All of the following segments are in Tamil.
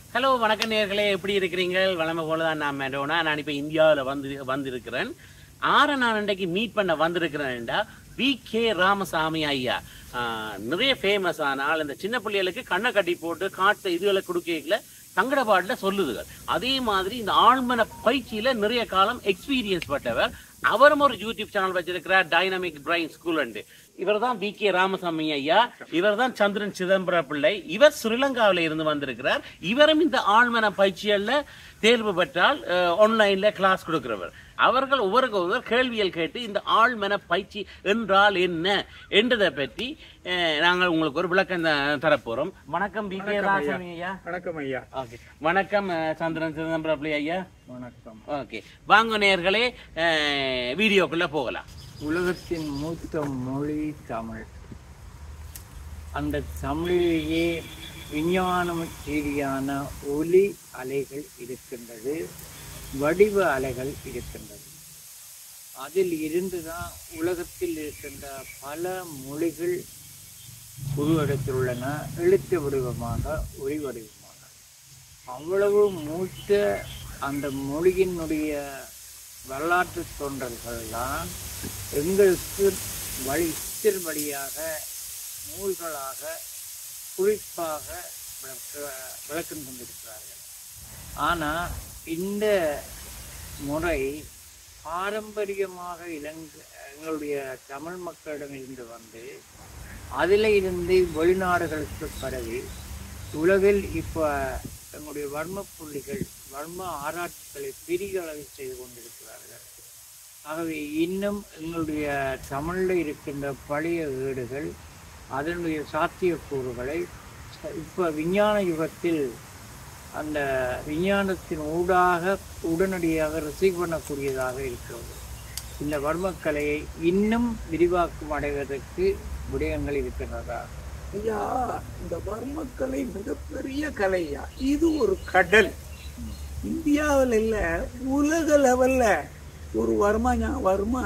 ஹலோ வணக்கம் நேர்களே எப்படி இருக்கிறீங்க வளமை போல தான் நான் மேடோனா நான் இப்போ இந்தியாவில் வந்து வந்திருக்கிறேன் ஆற நான் அன்றைக்கு மீட் பண்ண வந்திருக்கிறேன்டா வி கே ராமசாமி ஐயா ஆஹ், நிறைய ஃபேமஸ் ஆனால் இந்த சின்ன பிள்ளைகளுக்கு கண்ணை கட்டி போட்டு காட்டு இதுகளை கொடுக்கல தங்கட பாட்டில் சொல்லுதுகள் அதே மாதிரி இந்த ஆழ்மன பயிற்சியில நிறைய காலம் எக்ஸ்பீரியன்ஸ் பட்டவர் அவரும் ஒரு யூடியூப் சேனல் வச்சிருக்கிறார் டைனமிக் பிரைன் ஸ்கூல் இவர் தான் வி கே ராமசாமி ஐயா இவர் தான் சந்திரன் சிதம்பர பிள்ளை இவர் ஸ்ரீலங்காவில இருந்து வந்திருக்கிறார் இவரும் இந்த ஆழ்மன பயிற்சிகள்ல தேர்வு பெற்றால் ஆன்லைன்ல கிளாஸ் கொடுக்கிறவர் அவர்கள் ஒவ்வொருக்கு ஒருவர் கேள்விகள் கேட்டு இந்த ஆழ்மன பயிற்சி என்றால் என்ன என்றதை பற்றி அஹ், நாங்கள் உங்களுக்கு ஒரு விளக்கம் த- தரப்போறோம் வணக்கம் வி கே ராமசாமி ஐயா வணக்கம் ஐயா ஓகே வணக்கம் அஹ், சந்திரன் சிதம்பர பிள்ளை ஐயா வணக்கம் ஓகே வாங்க நேர்களே வீடியோக்குள்ள போகலாம் உலகத்தின் மூத்த மொழி தமிழ் அந்த தமிழிலேயே விஞ்ஞானம் ரீதியான ஒலி அலைகள் இருக்கின்றது வடிவ அலைகள் இருக்கின்றது அதில் இருந்துதான் உலகத்தில் இருக்கின்ற பல மொழிகள் உருவெடுத்தில் உள்ளன எழுத்து வடிவமாக ஒளி வடிவமாக அவ்வளவு மூத்த அந்த மொழியினுடைய வரலாற்று தோன்றல்கள் தான் எங்களுக்கு வழி இஸ்திர் வழியாக நூல்களாக குறிப்பாக விளக்க விளக்கம் கொண்டிருக்கிறார்கள் ஆனால் இந்த முறை பாரம்பரியமாக இலங்கை எங்களுடைய தமிழ் மக்களிடமிருந்து வந்து அதில் இருந்து வெளிநாடுகளுக்கு பரவி உலகில் இப்போ எங்களுடைய வர்ம புள்ளிகள் வர்ம ஆராய்ச்சிகளை பெரிய அளவில் செய்து கொண்டிருக்கிறார்கள் ஆகவே இன்னும் எங்களுடைய தமிழில் இருக்கின்ற பழைய ஏடுகள் அதனுடைய சாத்தியக்கூறுகளை இப்போ விஞ்ஞான யுகத்தில் அந்த விஞ்ஞானத்தின் ஊடாக உடனடியாக ரிசீவ் பண்ணக்கூடியதாக இருக்கிறது இந்த வர்மக்கலையை இன்னும் விரிவாக்கம் அடைவதற்கு விடயங்கள் இருக்கின்றதா ஐயா இந்த வர்மக்கலை மிகப்பெரிய கலையா இது ஒரு கடல் இந்தியாவில் இல்ல உலக லெவல்ல ஒரு வர்மா ஞா- வர்மா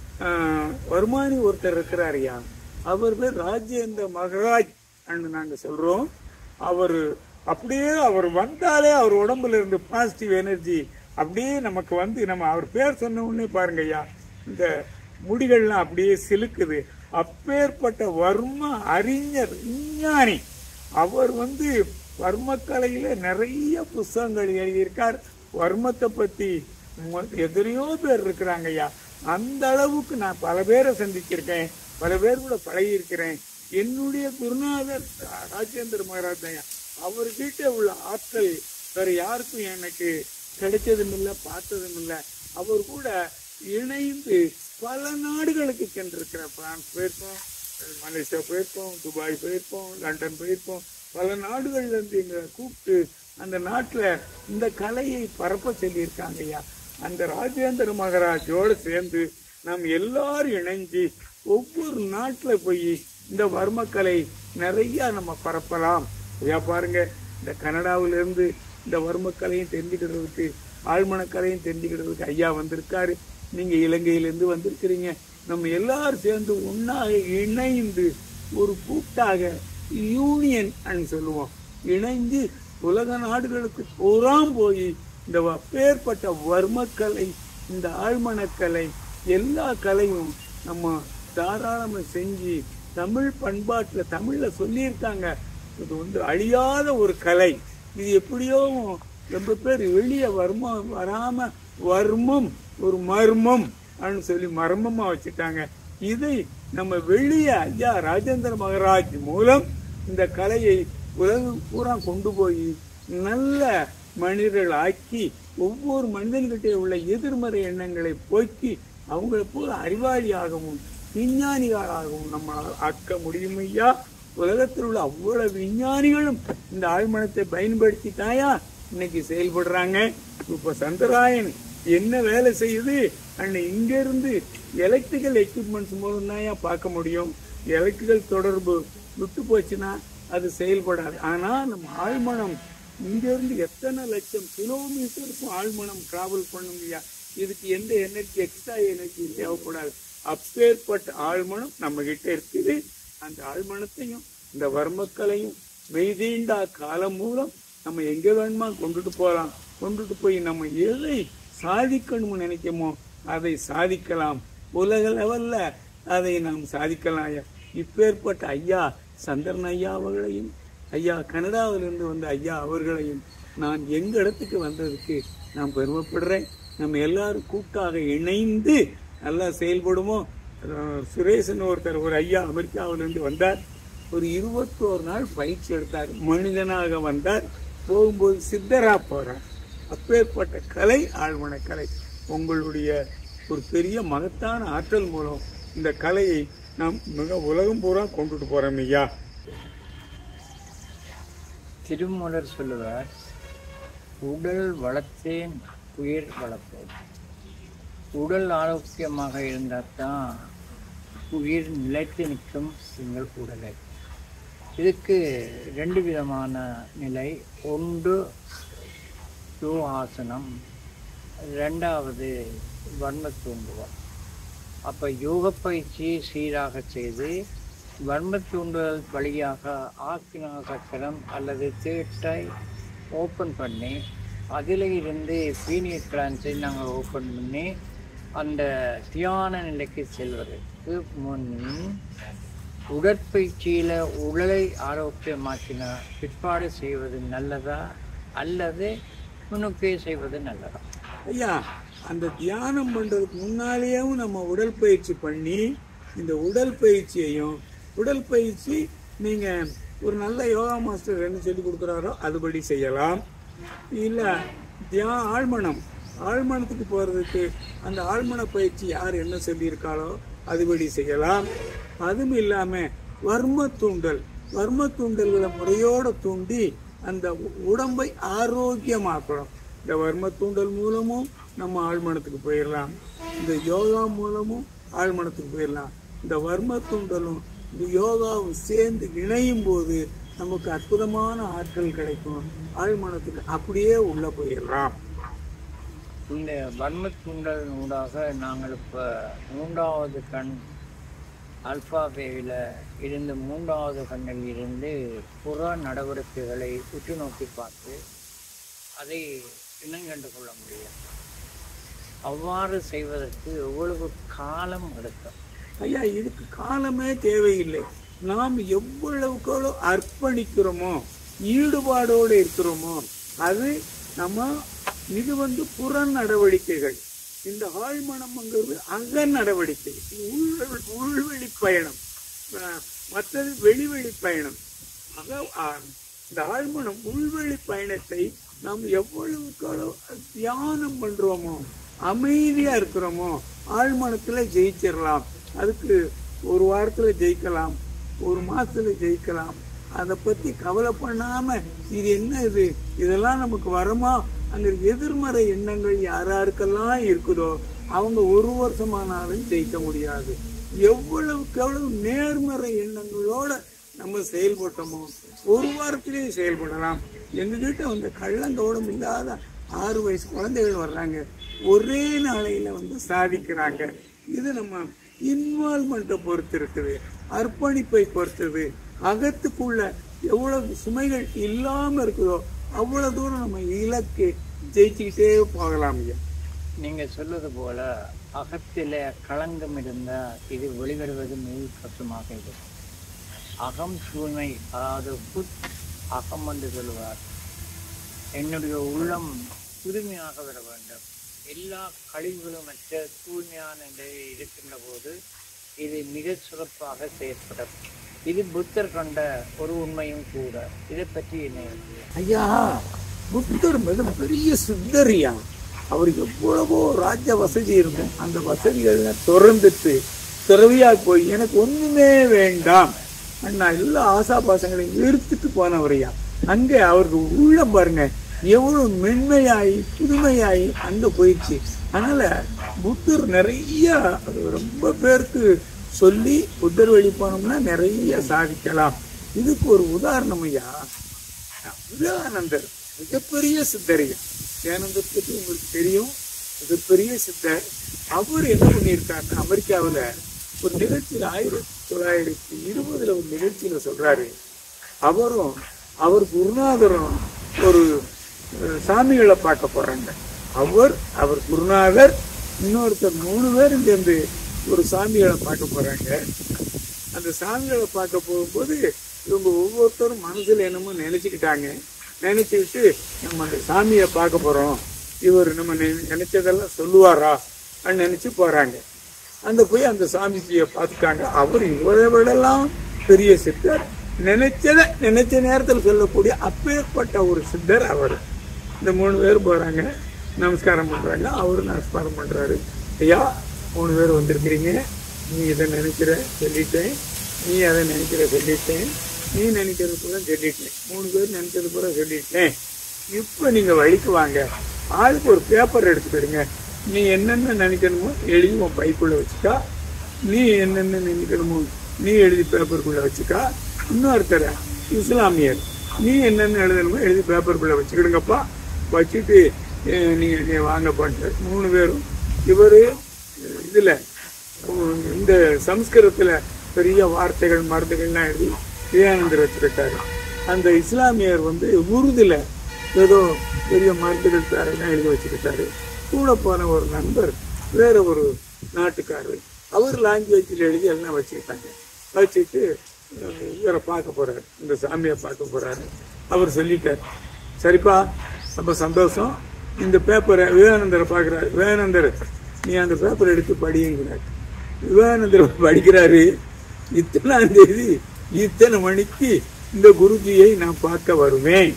ஆஹ், வர்மானி ஒருத்தர் இருக்கிறாருயா அவர் பேர் ராஜேந்திர மகராஜ் நாங்க சொல்றோம் அவர் அப்படியே அவர் வந்தாலே அவர் உடம்புல இருந்து பாசிட்டிவ் எனர்ஜி அப்படியே நமக்கு வந்து நம்ம அவர் பேர் சொன்ன உடனே பாருங்க ஐயா இந்த முடிகள்லாம் அப்படியே சிலுக்குது அப்பேற்பட்ட வர்ம அறிஞர் விஞ்ஞானி அவர் வந்து வர்மக்கலையில நிறைய புஸ்தகங்கள் எழுதியிருக்கார் வர்மத்தை பத்தி மொ- எத்தனையோ பேர் இருக்கிறாங்க ஐயா அந்த அளவுக்கு நான் பல பேரை சந்திச்சிருக்கேன் பல பேர் கூட பழகியிருக்கிறேன் என்னுடைய குருநாதர் ராஜேந்திர மகாராஜ் ஐயா அவர்கிட்ட உள்ள ஆற்றல் வேற யாருக்கும் எனக்கு கிடைச்சதும் இல்லை பார்த்ததும் இல்லை அவர் கூட இணைந்து பல நாடுகளுக்கு சென்றிருக்கிறார் பிரான்ஸ் போயிருக்கோம் மலேசியா போயிருக்கோம் துபாய் போயிருக்கோம் லண்டன் போயிருக்கோம் பல நாடுகள்ல இருந்து எங்களை கூப்பிட்டு அந்த நாட்டுல இந்த கலையை பரப்ப சொல்லியிருக்காங்க ஐயா அந்த ராஜேந்திர மகாராஜோட சேர்ந்து நாம் எல்லாரும் இணைஞ்சு ஒவ்வொரு நாட்டுல போய் இந்த வர்மக்கலை நிறைய நம்ம பரப்பலாம் ஐயா பாருங்க இந்த கனடாவில இருந்து இந்த வர்மக்கலையும் தெரிஞ்சுக்கிறதுக்கு ஆழ்மனக்கலையும் தெரிஞ்சுக்கிறதுக்கு ஐயா வந்திருக்காரு நீங்க இலங்கையிலிருந்து வந்திருக்கிறீங்க நம்ம எல்லாரும் சேர்ந்து ஒன்னாக இணைந்து ஒரு கூட்டாக யூனியன் சொல்லுவோம் இணைந்து உலக நாடுகளுக்கு பூராம் போய் இந்த அப்பேற்பட்ட வர்மக்கலை இந்த ஆழ்மனக்கலை எல்லா கலையும் நம்ம தாராளமா செஞ்சு தமிழ் பண்பாட்டுல தமிழ்ல சொல்லியிருக்காங்க இது வந்து அழியாத ஒரு கலை இது எப்படியோ ரொம்ப பேர் வெளியே வர்ம வராம வர்மம் ஒரு மர்மம் அப்படின்னு சொல்லி மர்மமா வச்சுட்டாங்க இதை நம்ம வெளியே ஐயா ராஜேந்திர மகராஜ் மூலம் இந்த கலையை உலகம் பூரா கொண்டு போய் நல்ல மனிதர்கள் ஆக்கி ஒவ்வொரு மனிதன்கிட்ட உள்ள எதிர்மறை எண்ணங்களை போக்கி அவங்களை பூரா அறிவாளியாகவும் விஞ்ஞானிகளாகவும் நம்ம ஆக்க முடியும் ஐயா உலகத்தில் உள்ள அவ்வளவு விஞ்ஞானிகளும் இந்த ஆழ்மனத்தை பயன்படுத்தி தாயா இன்னைக்கு செயல்படுறாங்க இப்ப சந்திராயன் என்ன வேலை செய்யுது அன்னை இங்க இருந்து எலக்ட்ரிக்கல் எக்யூப்மெண்ட்ஸ் மூலம் தான் பார்க்க முடியும் எலக்ட்ரிக்கல் தொடர்பு விட்டு போச்சுன்னா அது செயல்படாது ஆனா நம்ம ஆழ்மனம் இங்க இருந்து எத்தனை லட்சம் கிலோமீட்டருக்கும் ஆழ்மனம் டிராவல் பண்ணுங்கய்யா இதுக்கு எந்த எனர்ஜி எக்ஸ்ட்ரா எனர்ஜி தேவைப்படாது அப்பேற்பட்ட ஆழ்மனம் நம்ம கிட்ட இருக்குது அந்த ஆழ்மனத்தையும் இந்த வர்மக்கலையும் மெய்தீண்டா காலம் மூலம் நம்ம எங்க வேணுமா கொண்டுட்டு போகலாம் கொண்டுட்டு போய் நம்ம எதை சாதிக்கணும்னு நினைக்கமோ அதை சாதிக்கலாம் உலக லெவல்ல அதை நாம் சாதிக்கலாம் ஐயா இப்பேற்பட்ட ஐயா சந்திரன் ஐயா அவர்களையும் ஐயா கனடாவிலிருந்து வந்த ஐயா அவர்களையும் நான் எங்க இடத்துக்கு வந்ததுக்கு நான் பெருமைப்படுறேன் நம்ம எல்லாரும் கூட்டாக இணைந்து நல்லா செயல்படுவோம் அஹ் சுரேஷன் ஒருத்தர் ஒரு ஐயா அமெரிக்காவிலிருந்து வந்தார் ஒரு இருபத்தோரு நாள் பயிற்சி எடுத்தார் மனிதனாக வந்தார் போகும்போது சித்தரா போறார் அப்பேற்பட்ட கலை ஆழ்மன கலை உங்களுடைய ஒரு பெரிய மகத்தான ஆற்றல் மூலம் இந்த கலையை நாம் மிக உலகம் பூரா கொண்டுட்டு போறோம் ஐயா திருமூலர் சொல்லுவார் உடல் வளர்த்தேன் உயிர் வளர்ப்பேன் உடல் ஆரோக்கியமாக இருந்தால் தான் உயிர் நிலைத்து நிற்கும் எங்கள் உடலை இதுக்கு ரெண்டு விதமான நிலை ஒன்று யோகாசனம் ரெண்டாவது வர்ம தூண்டுதல் அப்போ யோக பயிற்சியை சீராக செய்து வர்ம தூண்டுதல் வழியாக ஆக்கினா சக்கரம் அல்லது தேட்டை ஓப்பன் பண்ணி அதில் இருந்து பீனியட் கிளான்ஸை நாங்கள் ஓப்பன் பண்ணி அந்த தியான நிலைக்கு செல்வதற்கு முன் உடற்பயிற்சியில் உடலை ஆரோக்கியமாக்கின பிற்பாடு செய்வது நல்லதா அல்லது முன்னுக்கே செய்வது நல்லதா ஐயா அந்த தியானம் பண்றதுக்கு முன்னாலேயும் நம்ம உடற்பயிற்சி பண்ணி இந்த உடற்பயிற்சியையும் உடற்பயிற்சி நீங்க ஒரு நல்ல யோகா மாஸ்டர் என்ன சொல்லி கொடுக்குறாரோ அதுபடி செய்யலாம் இல்ல தியா ஆழ்மனம் ஆழ்மனத்துக்கு போறதுக்கு அந்த ஆழ்மன பயிற்சி யார் என்ன சொல்லியிருக்காளோ அதுபடி செய்யலாம் அதுவும் இல்லாம வர்ம தூண்டல் வர்ம தூண்டல்களை முறையோட தூண்டி அந்த உ- உடம்பை ஆரோக்கியமாக்கணும் இந்த வர்ம தூண்டல் மூலமும் நம்ம ஆழ்மனத்துக்கு போயிடலாம் இந்த யோகா மூலமும் ஆழ்மனத்துக்கு போயிடலாம் இந்த வர்ம தூண்டலும் இந்த யோகாவும் சேர்ந்து இணையும் போது நமக்கு அற்புதமான ஆற்றல் கிடைக்கும் ஆழ்மனத்துக்கு அப்படியே உள்ள போயிடலாம் இந்த வன்ம தூண்டல் ஊடாக நாங்கள் இப்போ மூன்றாவது கண் அல்பா வேவில் இருந்து மூன்றாவது கண்ணில் இருந்து புற நடவடிக்கைகளை உற்று நோக்கி பார்த்து அதை இனங்கண்டு கொள்ள முடியும் அவ்வாறு செய்வதற்கு எவ்வளவு காலம் எடுக்கும் ஐயா இதுக்கு காலமே தேவையில்லை நாம் எவ்வளவுக்கு எவ்வளவு அர்ப்பணிக்கிறோமோ ஈடுபாடோடு இருக்கிறோமோ அது நம்ம இது வந்து புற நடவடிக்கைகள் இந்த ஆழ்மனம்ங்கிறது அக நடவடிக்கை இது உள் உள்வெளி பயணம் அஹ் மற்றது வெளிவெளி பயணம் ஆக ஆ- இந்த ஆழ்மனம் உள்வெளி பயணத்தை நாம் எவ்வளவுக்கு எவ்வளவு தியானம் பண்றோமோ அமைதியா இருக்கிறோமோ ஆழ்மனத்துல ஜெயிச்சிடலாம் அதுக்கு ஒரு வாரத்துல ஜெயிக்கலாம் ஒரு மாசத்துல ஜெயிக்கலாம் அதை பத்தி கவலை பண்ணாம இது என்ன இது இதெல்லாம் நமக்கு வருமா அங்க எதிர்மறை எண்ணங்கள் யாராருக்கெல்லாம் இருக்குதோ அவங்க ஒரு வருஷமானாலும் ஜெயிக்க முடியாது எவ்வளவுக்கு எவ்வளவு நேர்மறை எண்ணங்களோட நம்ம செயல்பட்டோமோ ஒரு வாரத்திலேயே செயல்படலாம் எங்ககிட்ட வந்து கள்ளங்கவடம் இல்லாத ஆறு வயசு குழந்தைகள் வர்றாங்க ஒரே நாளையில வந்து சாதிக்கிறாங்க இது நம்ம இன்வால்மெண்ட்டை பொறுத்து இருக்குது அர்ப்பணிப்பை பொறுத்தது அகத்துக்குள்ள எவ்வளவு சுமைகள் இல்லாம இருக்குதோ அவ்வளவு தூரம் நம்ம இலக்கு ஜெயிச்சுக்கிட்டே போகலாம் ஐயா நீங்கள் சொல்வது போல அகத்தில் களங்கம் இருந்தால் இது வெளிவருவது மிக கஷ்டமாக இருக்கும் அகம் தூய்மை அதாவது புத் அகம் என்று சொல்லுவார் என்னுடைய உள்ளம் தூய்மையாக விட வேண்டும் எல்லா கழிவுகளும் மற்ற தூய்மையான நிலையில் இருக்கின்ற போது இது மிக சிறப்பாக செயற்படும் இது புத்தர் கண்ட ஒரு உண்மையும் கூட இதை பற்றி என்ன யோசிக்கிறீங்க? ஐயா புத்தர் மிக பெரிய சித்தரியா அவருக்கு எவ்வளவோ ராஜ வசதி இருக்கும் அந்த வசதிகள்லாம் திறந்துட்டு துறவியா போய் எனக்கு ஒண்ணுமே வேண்டாம் அண்ணா எல்லா ஆசாபாசங்களையும் நிறுத்திட்டு போனவரையா அங்கே அவருக்கு உள்ள பாருங்க எவ்வளவு மென்மையாயி புதுமையாயி அங்க போயிடுச்சு அதனால புத்தர் நிறைய அது ரொம்ப பேருக்கு சொல்லி புத்தர் வழி போனோம்னா நிறைய சாதிக்கலாம் இதுக்கு ஒரு உதாரணம் ஐயா விவேகானந்தர் மிகப்பெரிய சித்தரையா விவேகானந்தர் பற்றி உங்களுக்கு தெரியும் மிகப்பெரிய சித்தர் அவர் என்ன பண்ணியிருக்காருன்னா அமெரிக்காவுல ஒரு நிகழ்ச்சியில ஆயிரத்தி தொள்ளாயிரத்தி இருபதுல ஒரு நிகழ்ச்சியில சொல்றாரு அவரும் அவர் குருநாதரும் ஒரு அஹ், சாமிகளை பார்க்க போறாங்க அவர் அவர் குருநாதர் இன்னொருத்தர் மூணு பேரும் சேர்ந்து ஒரு சாமிகளை பார்க்க போறாங்க அந்த சாமிகளை பார்க்க போகும்போது இவங்க ஒவ்வொருத்தரும் மனசுல என்னமோ நினைச்சுக்கிட்டாங்க நினைச்சுக்கிட்டு நம்ம அந்த சாமியை பார்க்க போறோம் இவர் நம்ம நெ- நினைச்சதெல்லாம் சொல்லுவாரா அப்படின்னு நினைச்சு போறாங்க அந்த போய் அந்த சாமிஜியை பார்த்துட்டாங்க அவர் இவரை விடலாம் பெரிய சித்தர் நினைச்சத நினைச்ச நேரத்தில் சொல்லக்கூடிய அப்பேற்பட்ட ஒரு சித்தர் அவர் இந்த மூணு பேர் போறாங்க நமஸ்காரம் பண்றாங்க அவரு நமஸ்காரம் பண்றாரு ஐயா மூணு பேர் வந்திருக்கிறீங்க நீ இதை நினைக்கிற சொல்லிட்டேன் நீ அதை நினைக்கிற சொல்லிட்டேன் நீ நினைக்கிறது பூரா சொல்லிட்டேன் மூணு பேர் நினைச்சது பூரா சொல்லிட்டேன் இப்போ நீங்க வழிக்கு வாங்க ஆளுக்கு ஒரு பேப்பர் எடுத்துக்கிடுங்க நீ என்னென்ன நினைக்கணுமோ எழுதி உன் பைக்குள்ள வச்சுக்கா நீ என்னென்ன நினைக்கணுமோ நீ எழுதி பேப்பருக்குள்ள வச்சுக்கா இன்னொருத்தர் இஸ்லாமியர் நீ என்னென்ன எழுதணுமோ எழுதி பேப்பருக்குள்ள வச்சுக்கிடுங்கப்பா வச்சுட்டு அஹ், நீங்க நீ வாங்க பண்ணிட்டு மூணு பேரும் இவரு அஹ், இதுல உம், இந்த சம்ஸ்கிருதத்துல பெரிய வார்த்தைகள் மருந்துகள்லாம் எழுதி விவேகானந்தர் வச்சுக்கிட்டாரு அந்த இஸ்லாமியர் வந்து உருதுல ஏதோ பெரிய மருந்துகள் பேரெல்லாம் எழுதி வச்சுக்கிட்டாரு கூட போன ஒரு நண்பர் வேற ஒரு நாட்டுக்காரர் அவர் லாங்குவேஜில் எழுதி எல்லாம் வச்சுக்கிட்டாங்க வச்சுட்டு அஹ், இவரை பார்க்க போறாரு இந்த சாமியை பார்க்க போறாரு அவர் சொல்லிட்டார் சரிப்பா ரொம்ப சந்தோஷம் இந்த பேப்பரை விவேகானந்தரை பார்க்குறாரு விவேகானந்தர் நீ அந்த பேப்பர் எடுத்து படியுங்கிறார் விவேகானந்தர் படிக்கிறாரு இத்தனாம் தேதி இத்தனை மணிக்கு இந்த குருஜியை நான் பார்க்க வருவேன்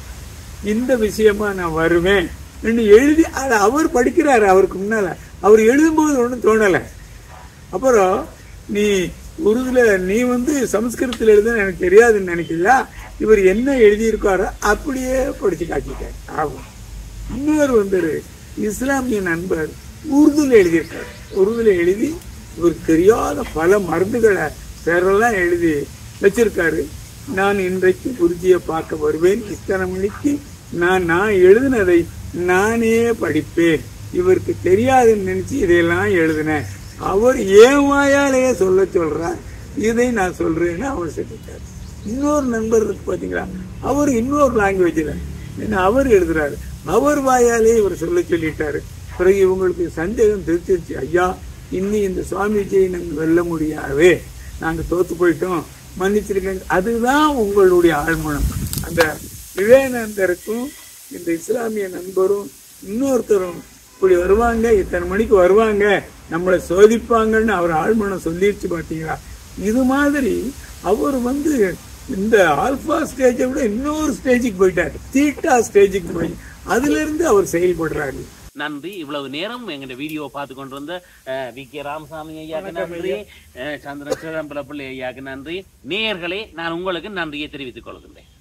இந்த விஷயமா நான் வருவேன் என்று எழுதி அதை அவர் படிக்கிறாரு அவருக்கு முன்னால அவர் எழுதும்போது ஒன்றும் தோணலை அப்புறம் நீ உருதுல நீ வந்து சமஸ்கிருதத்தில் எழுத எனக்கு தெரியாதுன்னு நினைக்கிறியா இவர் என்ன எழுதியிருக்காரோ அப்படியே படிச்சு காட்டிட்டார் ஆகும் இன்னொரு வந்து இஸ்லாமிய நண்பர் உருதுல எழுதியிருக்காரு உருதுல எழுதி இவருக்கு தெரியாத பல மருந்துகளை பேரெல்லாம் எழுதி வச்சிருக்காரு நான் இன்றைக்கு குருஜியை பார்க்க வருவேன் இத்தனை மணிக்கு நான் நான் எழுதினதை நானே படிப்பேன் இவருக்கு தெரியாதுன்னு நினைச்சு இதையெல்லாம் எழுதினேன் அவர் ஏன் வாயாலேயே சொல்ல சொல்றார் இதை நான் சொல்றேன்னு அவர் சொல்லிட்டார் இன்னொரு நண்பர் இருக்கு பாத்தீங்களா அவர் இன்னொரு லாங்குவேஜ்ல என்ன அவர் எழுதுறாரு அவர் வாயாலே இவர் சொல்ல சொல்லிட்டாரு பிறகு இவங்களுக்கு சந்தேகம் தெரிச்சிருச்சு ஐயா இன்னி இந்த சுவாமிஜியை நாங்கள் வெல்ல முடியாது நாங்க தோத்து போயிட்டோம் மன்னிச்சிருக்கேன் அதுதான் உங்களுடைய ஆழ்மனம் அந்த விவேகானந்தருக்கும் இந்த இஸ்லாமிய நண்பரும் இன்னொருத்தரும் இப்படி வருவாங்க இத்தனை மணிக்கு வருவாங்க நம்மளை சோதிப்பாங்கன்னு அவர் ஆழ்மனம் சொல்லிருச்சு பாத்தீங்களா இது மாதிரி அவர் வந்து இந்த ஆல்பா ஸ்டேஜை விட இன்னொரு ஸ்டேஜுக்கு போயிட்டார் தீட்டா ஸ்டேஜுக்கு போய் அதுல இருந்து அவர் செயல்படுறாரு நன்றி இவ்வளவு நேரம் எங்களுடைய வீடியோ பார்த்து கொண்டு வந்த வி கே ராமசாமி ஐயாக்கு நன்றி அஹ், சந்திரன் சிதம்பரம் பிள்ளை ஐயாக்கு நன்றி நேயர்களே நான் உங்களுக்கு நன்றியை தெரிவித்துக் கொள்கின்றேன்